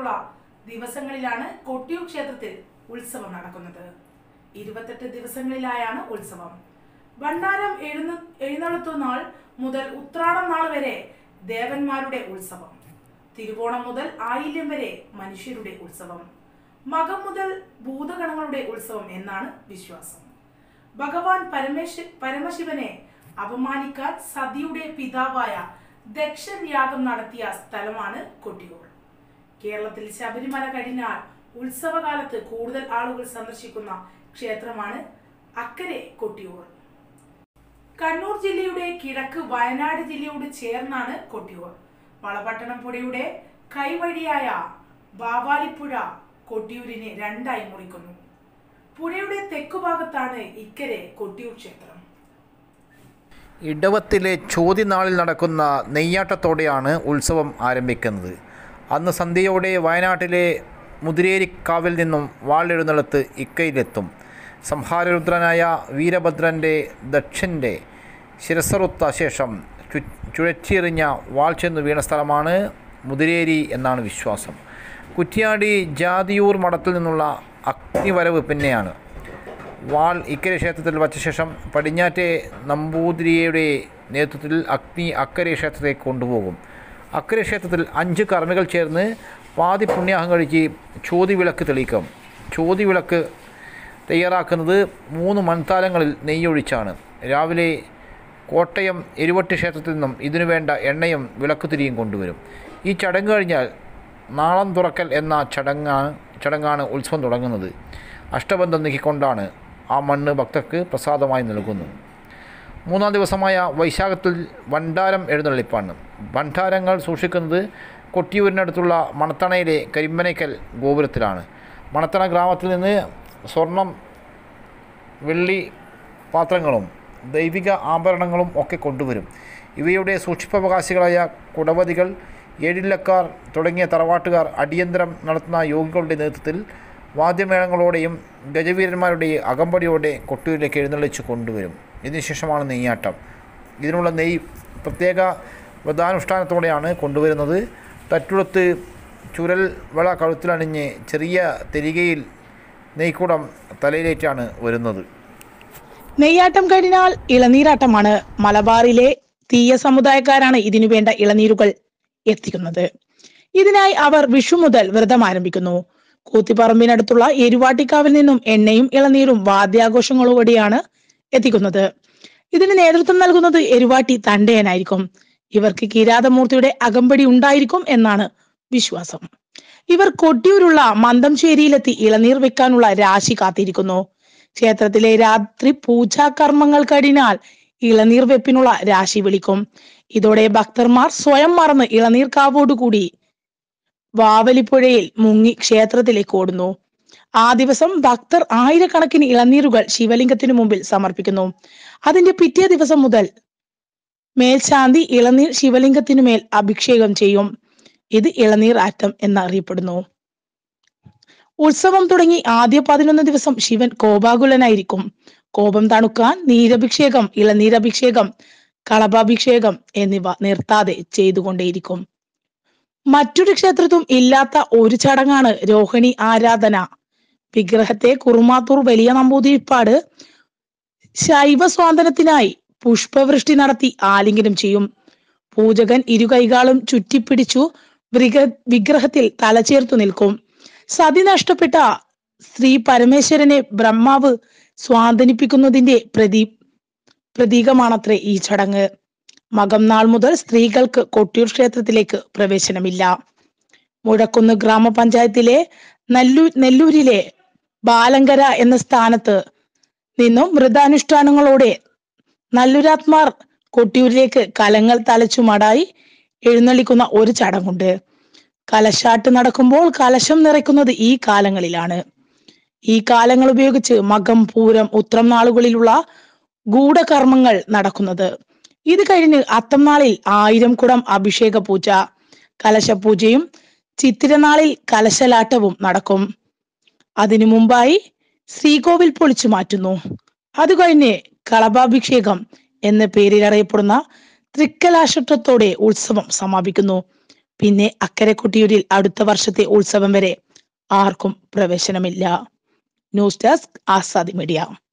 വരെയുള്ള ദിവസങ്ങളിലാണ് കൊട്ടിയൂർ ക്ഷേത്രത്തിൽ ഉത്സവം നടക്കുന്നത് ഇരുപത്തെട്ട് ദിവസങ്ങളിലായാണ് ഉത്സവം ഭണ്ഡാരം എഴുന്ന എഴുന്നള്ളത്തു നാൾ മുതൽ ഉത്രാടം നാൾ വരെ ദേവന്മാരുടെ ഉത്സവം തിരുവോണം മുതൽ ആയില്യം വരെ മനുഷ്യരുടെ ഉത്സവം മകം മുതൽ ഭൂതഗണങ്ങളുടെ ഉത്സവം എന്നാണ് വിശ്വാസം ഭഗവാൻ പരമേശ പരമശിവനെ അപമാനിക്കാൻ സതിയുടെ പിതാവായ ദക്ഷൻ യാഗം നടത്തിയ സ്ഥലമാണ് കൊട്ടിയൂർ കേരളത്തിൽ ശബരിമല കഴിഞ്ഞാൽ ഉത്സവകാലത്ത് കൂടുതൽ ആളുകൾ സന്ദർശിക്കുന്ന ക്ഷേത്രമാണ് അക്കരെ കൊട്ടിയൂർ കണ്ണൂർ ജില്ലയുടെ കിഴക്ക് വയനാട് ജില്ലയോട് ചേർന്നാണ് കൊട്ടിയൂർ വളപട്ടണം പുഴയുടെ കൈവഴിയായ ബാവാലിപ്പുഴ കൊട്ടിയൂരിനെ രണ്ടായി മുറിക്കുന്നു പുഴയുടെ തെക്കുഭാഗത്താണ് ഇക്കരെ കൊട്ടിയൂർ ക്ഷേത്രം ഇടവത്തിലെ ചോദ്യനാളിൽ നടക്കുന്ന നെയ്യാട്ടത്തോടെയാണ് ഉത്സവം ആരംഭിക്കുന്നത് അന്ന് സന്ധ്യയോടെ വയനാട്ടിലെ മുതിരേരിക്കാവിൽ നിന്നും വാളെഴുന്നള്ളത്ത് ഇക്കയിലെത്തും സംഹാരരുദ്രനായ വീരഭദ്രൻ്റെ ദക്ഷൻ്റെ ശിരസറുത്ത ശേഷം ചു ചുഴറ്റിയെറിഞ്ഞ വാൾ ചെന്നു വീണ സ്ഥലമാണ് മുതിരേരി എന്നാണ് വിശ്വാസം കുറ്റ്യാടി ജാതിയൂർ മഠത്തിൽ നിന്നുള്ള അഗ്നിവരവ് പിന്നെയാണ് വാൾ ഇക്കരെ ക്ഷേത്രത്തിൽ വച്ച ശേഷം പടിഞ്ഞാറ്റെ നമ്പൂതിരിയുടെ നേതൃത്വത്തിൽ അഗ്നി അക്കരെ ക്ഷേത്രത്തേക്ക് കൊണ്ടുപോകും അക്കരെ ക്ഷേത്രത്തിൽ അഞ്ച് കർമ്മികൾ ചേർന്ന് പാതി പുണ്യാഹം കഴിച്ച് ചോതി വിളക്ക് തെളിയിക്കും ചോതി വിളക്ക് തയ്യാറാക്കുന്നത് മൂന്ന് മൺതാലങ്ങളിൽ നെയ്യൊഴിച്ചാണ് രാവിലെ കോട്ടയം എരുവട്ടി ക്ഷേത്രത്തിൽ നിന്നും ഇതിനു വേണ്ട എണ്ണയും വിളക്കുതിരിയും കൊണ്ടുവരും ഈ ചടങ്ങ് കഴിഞ്ഞാൽ നാളം തുറക്കൽ എന്ന ചടങ്ങാണ് ചടങ്ങാണ് ഉത്സവം തുടങ്ങുന്നത് അഷ്ടബന്ധം നീക്കിക്കൊണ്ടാണ് ആ മണ്ണ് ഭക്തർക്ക് പ്രസാദമായി നൽകുന്നു മൂന്നാം ദിവസമായ വൈശാഖത്തിൽ ഭണ്ഡാരം എഴുന്നള്ളിപ്പാണ് ഭണ്ഡാരങ്ങൾ സൂക്ഷിക്കുന്നത് കൊട്ടിയൂരിനടുത്തുള്ള മണത്തണയിലെ കരിമ്പനയ്ക്കൽ ഗോപുരത്തിലാണ് മണത്തണ ഗ്രാമത്തിൽ നിന്ന് സ്വർണം വെള്ളി പാത്രങ്ങളും ദൈവിക ആഭരണങ്ങളും ഒക്കെ കൊണ്ടുവരും ഇവയുടെ സൂക്ഷിപ്പാവകാശികളായ കുടവതികൾ ഏഴില്ലക്കാർ തുടങ്ങിയ തറവാട്ടുകാർ അടിയന്തരം നടത്തുന്ന യോഗികളുടെ നേതൃത്വത്തിൽ വാദ്യമേളങ്ങളോടെയും ഗജവീരന്മാരുടെ അകമ്പടിയോടെ കൊട്ടിയൂരിലേക്ക് എഴുന്നള്ളിച്ച് കൊണ്ടുവരും ഇതിനുശേഷമാണ് നെയ്യാട്ടം ഇതിനുള്ള നെയ്യ് പ്രത്യേക വ്രതാനുഷ്ഠാനത്തോടെയാണ് കൊണ്ടുവരുന്നത് തറ്റുളത്ത് ചുരൽ വള കഴുത്തിലണിഞ്ഞ് ചെറിയ തെരികയിൽ നെയ്ക്കുടം തലയിലേറ്റാണ് വരുന്നത് നെയ്യാട്ടം കഴിഞ്ഞാൽ ഇളനീരാട്ടമാണ് മലബാറിലെ തീയ സമുദായക്കാരാണ് ഇതിനു വേണ്ട ഇളനീരുകൾ എത്തിക്കുന്നത് ഇതിനായി അവർ വിഷു മുതൽ വ്രതം ആരംഭിക്കുന്നു കൂത്തിപ്പറമ്പിനടുത്തുള്ള എരുവാട്ടിക്കാവിൽ നിന്നും എണ്ണയും ഇളനീരും വാദ്യാഘോഷങ്ങളോടെയാണ് എത്തിക്കുന്നത് ഇതിന് നേതൃത്വം നൽകുന്നത് എരുവാട്ടി തണ്ടയനായിരിക്കും ഇവർക്ക് കിരാതമൂർത്തിയുടെ അകമ്പടി ഉണ്ടായിരിക്കും എന്നാണ് വിശ്വാസം ഇവർ കൊട്ടിയൂരുള്ള മന്ദംശ്ശേരിയിലെത്തി ഇളനീർ വെക്കാനുള്ള രാശി കാത്തിരിക്കുന്നു ക്ഷേത്രത്തിലെ രാത്രി പൂജാ കർമ്മങ്ങൾ കഴിഞ്ഞാൽ ഇളനീർ വെപ്പിനുള്ള രാശി വിളിക്കും ഇതോടെ ഭക്തന്മാർ സ്വയം മറന്ന് ഇളനീർ കാവോടുകൂടി വാവലിപ്പുഴയിൽ മുങ്ങി ക്ഷേത്രത്തിലേക്ക് ഓടുന്നു ആ ദിവസം ഭക്തർ ആയിരക്കണക്കിന് ഇളനീരുകൾ ശിവലിംഗത്തിനു മുമ്പിൽ സമർപ്പിക്കുന്നു അതിന്റെ പിറ്റേ ദിവസം മുതൽ മേൽശാന്തി ഇളനീർ ശിവലിംഗത്തിനു മേൽ അഭിഷേകം ചെയ്യും ഇത് ഇളനീർ ആറ്റം എന്നറിയപ്പെടുന്നു ഉത്സവം തുടങ്ങി ആദ്യ പതിനൊന്ന് ദിവസം ശിവൻ കോപാകുലനായിരിക്കും കോപം തണുക്കാൻ നീരഭിഷേകം ഇളനീരഭിഷേകം കളഭാഭിഷേകം എന്നിവ നിർത്താതെ ചെയ്തുകൊണ്ടേയിരിക്കും മറ്റൊരു ക്ഷേത്രത്തും ഇല്ലാത്ത ഒരു ചടങ്ങാണ് രോഹിണി ആരാധന വിഗ്രഹത്തെ കുറുമാത്തൂർ വലിയ നമ്പൂതിരിപ്പാട് ശൈവ സ്വാതന്ത്ര്യത്തിനായി പുഷ്പവൃഷ്ടി നടത്തി ആലിംഗനം ചെയ്യും പൂജകൻ ഇരു കൈകാലും ചുറ്റിപ്പിടിച്ചു വിഗ്രഹ വിഗ്രഹത്തിൽ തലചേർത്തു നിൽക്കും സതി നഷ്ടപ്പെട്ട ശ്രീ പരമേശ്വരനെ ബ്രഹ്മാവ് സ്വാന്തനിപ്പിക്കുന്നതിന്റെ പ്രതി പ്രതീകമാണത്രേ ഈ ചടങ്ങ് മകം നാൾ മുതൽ സ്ത്രീകൾക്ക് കൊട്ടിയൂർ ക്ഷേത്രത്തിലേക്ക് പ്രവേശനമില്ല മുഴക്കുന്ന് ഗ്രാമപഞ്ചായത്തിലെ നെല്ലൂർ നെല്ലൂരിലെ ബാലങ്കര എന്ന സ്ഥാനത്ത് നിന്നും മൃതാനുഷ്ഠാനങ്ങളോടെ നല്ലൂരാത്മാർ കൊട്ടിയൂരിലേക്ക് കലങ്ങൾ തലച്ചുമടായി എഴുന്നള്ളിക്കുന്ന ഒരു ചടങ്ങുണ്ട് കലശാട്ട് നടക്കുമ്പോൾ കലശം നിറയ്ക്കുന്നത് ഈ കാലങ്ങളിലാണ് ഈ കാലങ്ങൾ ഉപയോഗിച്ച് മകം പൂരം ഉത്രം നാളുകളിലുള്ള ഗൂഢകർമ്മങ്ങൾ നടക്കുന്നത് ഇത് കഴിഞ്ഞ് അത്തം നാളിൽ ആയിരം കുടം അഭിഷേക പൂജ കലശപൂജയും ചിത്തിരനാളിൽ കലശലാട്ടവും നടക്കും അതിനു മുമ്പായി ശ്രീകോവിൽ പൊളിച്ചു മാറ്റുന്നു അത് കഴിഞ്ഞ് കളഭാഭിഷേകം എന്ന പേരിൽ അറിയപ്പെടുന്ന തൃക്കലാശത്വത്തോടെ ഉത്സവം സമാപിക്കുന്നു പിന്നെ അക്കരെ കൊട്ടിയൂരിൽ അടുത്ത വർഷത്തെ ഉത്സവം വരെ ആർക്കും പ്രവേശനമില്ല ന്യൂസ് ഡെസ്ക് ആസാദി മീഡിയ